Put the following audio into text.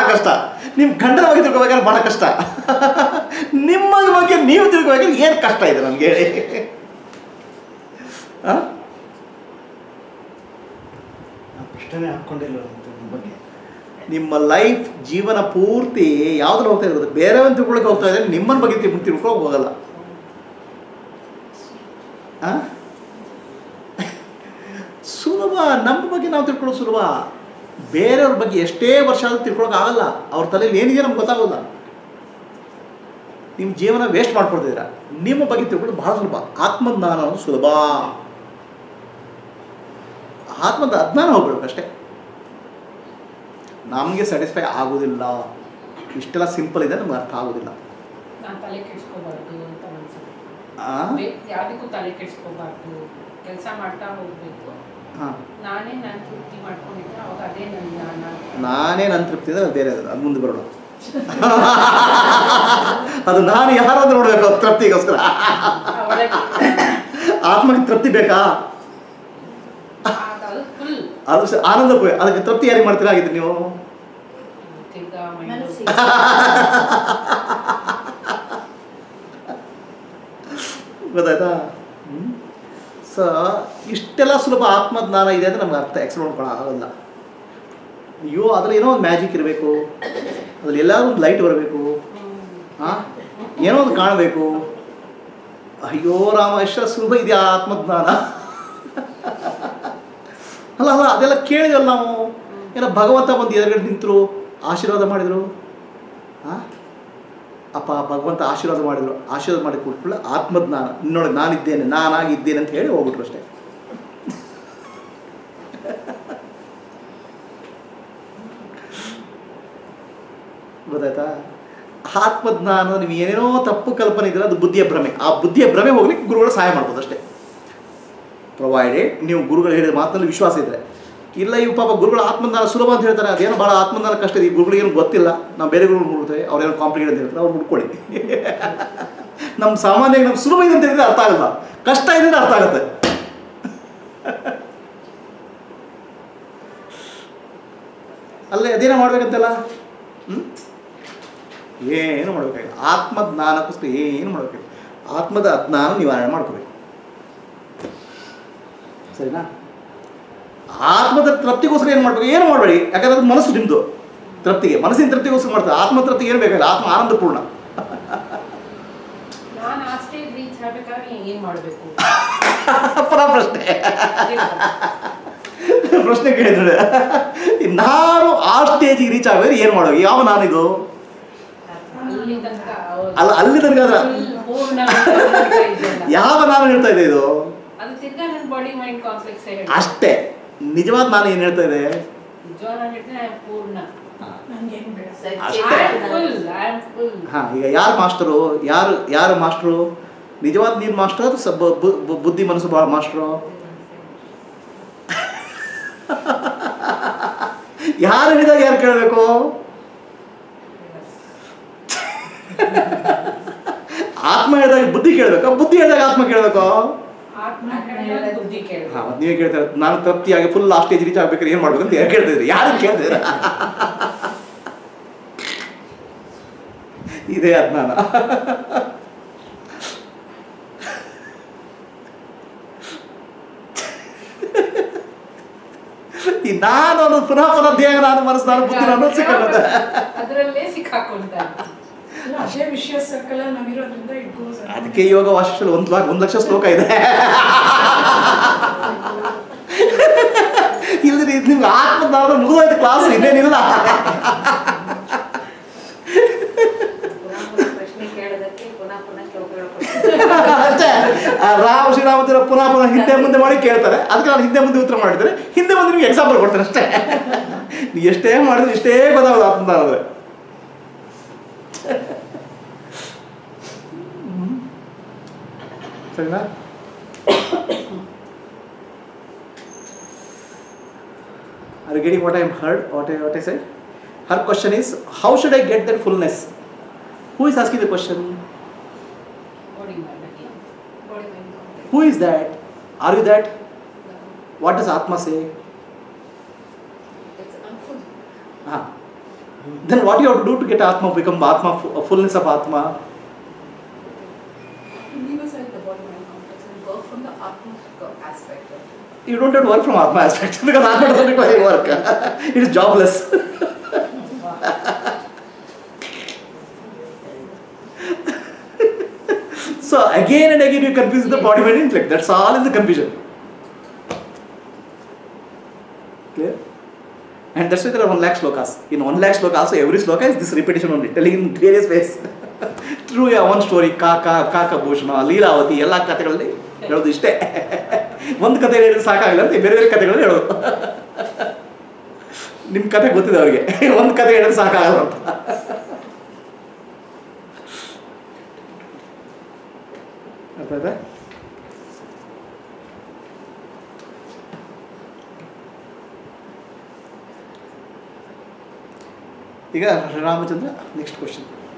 ಕಷ್ಟ ನಿಮ್ಮ ಗಂಡನ ಬಗ್ಗೆ ತಿಳ್ಕೊಬೇಕಾದ್ರೆ ಭಾಳ ಕಷ್ಟ ನಿಮ್ಮ ಬಗ್ಗೆ ನೀವು ತಿಳ್ಕೊಬೇಕಾದ್ರೆ ಏನು ಕಷ್ಟ ಇದೆ ನನಗೆ ಹೇಳಿ ಆ? ನಾನು ಪ್ರಶ್ನೆ ಹಾಕ್ಕೊಂಡಿಲ್ಲ ಅಂತ ನಿಮ್ಮ ಬಗ್ಗೆ ನಿಮ್ಮ ಲೈಫ್ ಜೀವನ ಪೂರ್ತಿ ಯಾವ್ದ್ರಲ್ಲಿ ಹೋಗ್ತಾ ಇರೋದು ಬೇರೆಯವನ್ನ ತಿಳ್ಕೊಳಕ್ಕೆ ಹೋಗ್ತಾ ಇದ್ರೆ ನಿಮ್ಮನ್ನ ಬಗ್ಗೆ ತಿಳ್- ತಿಳ್ಕೊಳಕ್ ಹೋಗಲ್ಲ ಆ? ಸುಲಭ ನಮ್ಮ ಬಗ್ಗೆ ನಾವು ತಿಳ್ಕೊಳ್ಳೋದು ಸುಲಭ ಬೇರೆಯವ್ರ ಬಗ್ಗೆ ಎಷ್ಟೇ ವರ್ಷ ಆದ್ರೂ ತಿಳ್ಕೊಳಕ್ ಆಗಲ್ಲ ಅವ್ರ ತಲೆಯಲ್ಲಿ ಏನಿದೆ ನಮ್ಗೆ ಗೊತ್ತಾಗೋಲ್ಲ ನಿಮ್ಮ ಜೀವನ ವೇಸ್ಟ್ ಮಾಡ್ಕೊಳ್ತಿದ್ದೀರಾ ನಿಮ್ಮ ಬಗ್ಗೆ ತಿಳ್ಕೊಳ್ಳೋದು ಬಹಳ ಸುಲಭ ಆತ್ಮಜ್ಞಾನ ಅನ್ನೋದು ಸುಲಭ ಆತ್ಮದ ಅಜ್ಞಾನ ಹೋಗ್ಬಿಡ್ಬೇಕು ಅಷ್ಟೇ ನಮಗೆ ಸ್ಯಾಟಿಸ್ಫೈ ಆಗೋದಿಲ್ಲ ಇಷ್ಟೆಲ್ಲ ಸಿಂಪಲ್ ಇದೆ ನಮ್ಗೆ ಅರ್ಥ ಆಗೋದಿಲ್ಲ ನಾನು ತಲೆ ಕೆಡ್ಸ್ಕೋಬಾರ್ದು ಅಂತ ಅನ್ಸುತ್ತೆ ಆ? ಬೇ- ಯಾವ್ದಕ್ಕೂ ತಲೆ ಕೆಡ್ಸ್ಕೋಬಾರ್ದು ಕೆಲಸ ಮಾಡ್ತಾ ಹೋಗ್ಬೇಕು ಹಾ. ನಾನೇ ನಾನು ತೃಪ್ತಿ ಮಾಡ್ಕೊಂಡಿದ್ದೆ ಅವಾಗ ಅದೇ ನನ್ನ ಜ್ಞಾನ ನಾನೇ ನನ್ನ ತೃಪ್ತಿ ಅಂದ್ರೆ ಅದು ಬೇರೆ ಅದು ಅದು ಮುಂದೆ ಬರೋಣ ಅದು ನಾನು ಯಾರಾದ್ರೂ ನೋಡ್ಬೇಕು ಅದು ತೃಪ್ತಿಗೋಸ್ಕರ ಒಳಗೆ ಆತ್ಮಕ್ಕೆ ತೃಪ್ತಿ ಬೇಕಾ ಅದು ಫುಲ್ ಅದು ಸ- ಆನಂದ ಪೋಯ್ ಅದಕ್ಕೆ ತೃಪ್ತಿ ಯಾರಿಗೆ ಮಾಡ್ತೀರಾ ಆಗಿದ್ದು ನೀವು ತಿರ್ಗಾ ಮೈಂಡ್ ಮನಸ್ಸಿಗೆ ಗೊತ್ತಾಯ್ತಾ ಸೊ ಇಷ್ಟೆಲ್ಲ ಸುಲಭ ಆತ್ಮಜ್ಞಾನ ಇದೆ ಅಂದರೆ ನಮ್ಗೆ ಅರ್ಥ ಎಕ್ಸ್ಪ್ಲೇನ್ ಮಾಡೋಕ್ಕಾಗಲ್ಲ ಅಯ್ಯೋ ಅದ್ರಲ್ಲಿ ಏನೋ ಒಂದು ಮ್ಯಾಜಿಕ್ ಇರಬೇಕು ಅದ್ರಲ್ಲಿ ಎಲ್ಲಾದ್ರೂ ಒಂದು ಲೈಟ್ ಬರಬೇಕು ಹಾಂ ಏನೋ ಒಂದು ಕಾಣಬೇಕು ಅಯ್ಯೋ ರಾಮ ಎಷ್ಟು ಸುಲಭ ಇದೆಯಾ ಆತ್ಮಜ್ಞಾನ ಅಲ್ಲ ಅಲ್ಲ ಅದೆಲ್ಲ ಕೇಳಿದಲ್ಲ ನಾವು ಏನೋ ಭಗವಂತ ಬಂದು ಎದುರುಗಡೆ ನಿಂತರು ಆಶೀರ್ವಾದ ಮಾಡಿದರು ಹಾಂ ಅಪ್ಪ ಭಗವಂತ ಆಶೀರ್ವಾದ ಮಾಡಿದರು ಆಶೀರ್ವಾದ ಮಾಡಿ ಕೊಟ್ಬಿಟ್ಟು ಆತ್ಮಜ್ಞಾನ ನೋಡಿ ನಾನಿದ್ದೇನೆ ನಾನಾಗಿದ್ದೇನೆ ಅಂತ ಹೇಳಿ ಹೋಗ್ಬಿಟ್ರು ಅಷ್ಟೇ ಗೊತ್ತಾಯ್ತಾ ಆತ್ಮಜ್ಞಾನ ನೀವು ಏನೇನೋ ತಪ್ಪು ಕಲ್ಪನೆ ಇದ್ರೆ ಅದು ಬುದ್ಧಿಯ ಭ್ರಮೆ ಆ ಬುದ್ಧಿಯ ಭ್ರಮೆ ಹೋಗ್ಲಿಕ್ಕೆ ಗುರುಗಳು ಸಹಾಯ ಮಾಡ್ಬೋದು ಅಷ್ಟೇ ಪ್ರೊವೈಡೆಡ್ ನೀವು ಗುರುಗಳು ಹೇಳಿದ ಮಾತಿನಲ್ಲಿ ವಿಶ್ವಾಸ ಇದ್ರೆ ಇಲ್ಲ ಇವು ಪಾಪ ಗುರುಗಳು ಆತ್ಮಜ್ಞಾನ ಸುಲಭ ಅಂತ ಹೇಳ್ತಾರೆ ಅದೇನೋ ಭಾಳ ಆತ್ಮಜ್ಞಾನ ಕಷ್ಟ ಇದೆ ಈ ಗುರುಗಳಿಗೆ ಏನು ಗೊತ್ತಿಲ್ಲ ನಾವು ಬೇರೆ ಗುರುಗಳು ನೋಡ್ತೇವೆ ಅವ್ರೇನೋ ಕಾಂಪ್ಲಿಕೇಟ್ ಅಂತ ಹೇಳ್ತಾರೆ ಅವ್ರು ಹುಡ್ಕೊಳ್ಳಿ ನಮ್ಮ ಸಾಮಾನ್ಯವಾಗಿ ನಮ್ಗೆ ಸುಲಭ ಇದೆ ಅಂತ ಹೇಳಿದ್ರೆ ಅರ್ಥ ಆಗಲ್ಲ ಕಷ್ಟ ಇದೆ ಅಂದ್ರೆ ಅರ್ಥ ಆಗುತ್ತೆ ಅಲ್ಲೇ ಅದೇನೋ ಮಾಡ್ಬೇಕಂತಲ್ಲ ಹ್ಞೂ ಏನು ಮಾಡಬೇಕಾಗಿಲ್ಲ ಆತ್ಮಜ್ಞಾನಕ್ಕೋಸ್ಕರ ಏನು ಮಾಡಬೇಕಾಗಿಲ್ಲ ಆತ್ಮದ ಅಜ್ಞಾನ ನಿವಾರಣೆ ಮಾಡ್ಕೋಬೇಕು ಸರಿನಾ ಆತ್ಮದ ತೃಪ್ತಿಗೋಸ್ಕರ ಏನು ಮಾಡಬೇಕು ಏನು ಮಾಡಬೇಡಿ ಯಾಕಂದ್ರೆ ಅದು ಮನಸ್ಸು ನಿಮ್ಮದು ತೃಪ್ತಿಗೆ ಮನಸ್ಸಿನ ತೃಪ್ತಿಗೋಸ್ಕರ ಮಾಡ್ತಾರೆ ಆತ್ಮ ತೃಪ್ತಿಗೆ ಏನು ಬೇಕಾಗಿಲ್ಲ ಆತ್ಮ ಆನಂದಪೂರ್ಣ ನಾನು ಆ ಸ್ಟೇಜ್ ರೀಚ್ ಆಗ್ಬೇಕಾದ್ರೆ ಏನ್ ಮಾಡ್ಬೇಕು ಪರ ಪ್ರಶ್ನೆ ಪ್ರಶ್ನೆ ಕೇಳಿದ್ರೆ ನಾನು ಆ ಸ್ಟೇಜಿಗೆ ರೀಚ್ ಆಗಬೇಕು ಏನು ಮಾಡಬೇಕು ಯಾವ ನಾನಿದು ಅಲ್ಲಿ ತನಕ ಅವ್ರು ಅಲ್ಲ ಅಲ್ಲಿ ತನಕ ಅದ್ರ full ಪೂರ್ಣ ಮಾಡ್ತಾ ಇದೆಯಲ್ಲ. ಯಾವ ನಾನು ಹೇಳ್ತಾ ಇದೆ ಇದು ಅದು ತಿರ್ಗಾ ನನ್ನ ಬಾಡಿ ಮೈಂಡ್ ಕಾಂಪ್ಲೆಕ್ಸ್ ಅಷ್ಟೇ ನಿಜವಾದ ನಾನು ಏನು ಹೇಳ್ತಾ ಇದೆ ನಿಜವಾದ ಹೇಳ್ತೀನಿ ಐ ಪೂರ್ಣ ನನ್ಗೇನು ಬೇಡ ಅಷ್ಟೇ. I am full I am full ಹಾಂ ಈಗ ಯಾರು ಮಾಸ್ಟರು ಯಾರು ಯಾರು ಮಾಸ್ಟ್ರು ನಿಜವಾದ ನೀನು ಮಾಸ್ಟರ್ ಅದು ಸ ಬು- ಬು- ಬು- ಬುದ್ಧಿ ಮನಸ್ಸು ಬಾ ಮಾಸ್ಟ್ರು ಯಾರು ಹೇಳಿದಾಗ ಯಾರು ಕೇಳಬೇಕು ಆತ್ಮ ಹೇಳಿದಾಗ ಬುದ್ಧಿ ಕೇಳಬೇಕು ಬುದ್ಧಿ ಹೇಳಿದಾಗ ಆತ್ಮ ಕೇಳಬೇಕು ಆತ್ಮ ಕೇಳಿದ್ರೆ ಬುದ್ಧಿ ಕೇಳಿ ಹಾಂ ನೀವೇ ಕೇಳ್ತಾರೆ ನಾನು ತೃಪ್ತಿಯಾಗಿ ಫುಲ್ ಆ ಸ್ಟೇಜ್ ರೀಚ್ ಆಗ್ಬೇಕಾದ್ರೆ ಏನು ಮಾಡ್ಬೇಕು ಅಂತ ಯಾರು ಕೇಳ್ತಿದ್ರಿ ಯಾರು ಕೇಳ್ತಿದ್ರ ಇದೇ ಅಜ್ಞಾನ ಈ ನಾನು ಅನ್ನೋದು ಪುನಃ ಪುನಃ ದೇಹ ನಾನು ಮನಸ್ಸು ನಾನು ಬುದ್ಧಿ ನಾನು ಸಿಕ್ಕಾಗುತ್ತೆ ಅದರಲ್ಲೇ ಸಿಕ್ಕಾಕೊಂತಾರೆ ಅಲ್ಲ, ಅದೇ ವಿಷಯ ಸರ್ಕಲ್ ಅಲ್ಲಿ ನಾವಿರೋದ್ರಿಂದ ಇಟ್ ಗೋಸ್ ಅದಕ್ಕೆ ಯೋಗ ವಾಶಿಷಲ್ಲಿ ಒಂದು ಲಾಕ್ ಒಂದು ಲಕ್ಷ ಶ್ಲೋಕ ಇದೆ ಇಲ್ಲದ್ರಿ ನಿಮ್ಗೆ ಆತ್ಮಜ್ಞಾನ ಮುಗಿದೋಯ್ತು ಕ್ಲಾಸ್ ಇನ್ನೇನಿಲ್ಲ ಪುನಃ ಪುನಃ ಪ್ರಶ್ನೆ ಕೇಳೋದಕ್ಕೆ ಪುನಃ ಪುನಃ ಶ್ಲೋಕಗಳು ಅಷ್ಟೇ ಆ ರಾಮ ಶ್ರೀರಾಮಚಂದ್ರ ಪುನಃ ಪುನಃ ಹಿಂದೆ ಮುಂದೆ ಮಾಡಿ ಕೇಳ್ತಾರೆ ಅದಕ್ಕೆ ನಾನು ಹಿಂದೆ ಮುಂದೆ ಉತ್ತರ ಮಾಡಿದ್ರೆ ಹಿಂದೆ ಮುಂದೆ ನಿಮ್ಗೆ ಎಕ್ಸಾಂಪಲ್ ಕೊಡ್ತೇನೆ ಅಷ್ಟೇ ನೀವು ಎಷ್ಟೇ ಮಾಡಿದ್ರೆ ಇಷ್ಟೇ ಗೊತ್ತಾಗೋದು ಆತ್ಮಜ್ಞಾನ ಅಂದ್ರೆ ಹ್ಮ್. ಸರಿನಾ Are you getting what I heard? What I, what I said? Her question is, how should I get that fullness? Who is asking the question? Body ಮಾಡಕ್ಕೆ body mind Who is that? Are you that? What does Atma say? It's unfull Ah. Then what you have to do to get Atma become Atma fullness of Atma Leave aside the body mind complex and work from the Atma aspect of it. You don't have to work from Atma aspect because Atma doesn't require work. it is jobless. so again and again you confuse the body mind intellect. That's all is the confusion. Clear? And that's why there are one lakh slokas. In one lakh sloka also every sloka is this repetition only, telling in various ways. True, yeah, one story, ಕಾಕ ಕಾಕ ಭೂಷಣ ಲೀಲಾವತಿ ಎಲ್ಲ ಕಥೆಗಳಲ್ಲಿ ಹೇಳೋದು ಇಷ್ಟೇ ಒಂದು ಕತೆ ಹೇಳಿದ್ರೆ ಸಾಕಾಗಲ್ಲ ಅಂತ ಬೇರೆ ಬೇರೆ ಕಥೆಗಳು ಹೇಳೋದು ನಿಮ್ಮ ಕತೆ ಗೊತ್ತಿದೆ ಅವ್ರಿಗೆ ಒಂದು ಕತೆ ಹೇಳಿದ್ರೆ ಸಾಕಾಗಲ್ಲ ಅಂತ ಅರ್ಥ ಆಯ್ತಾ ಈಗ ರಾಮಚಂದ್ರ ನೆಕ್ಸ್ಟ್ ಕ್ವಶನ್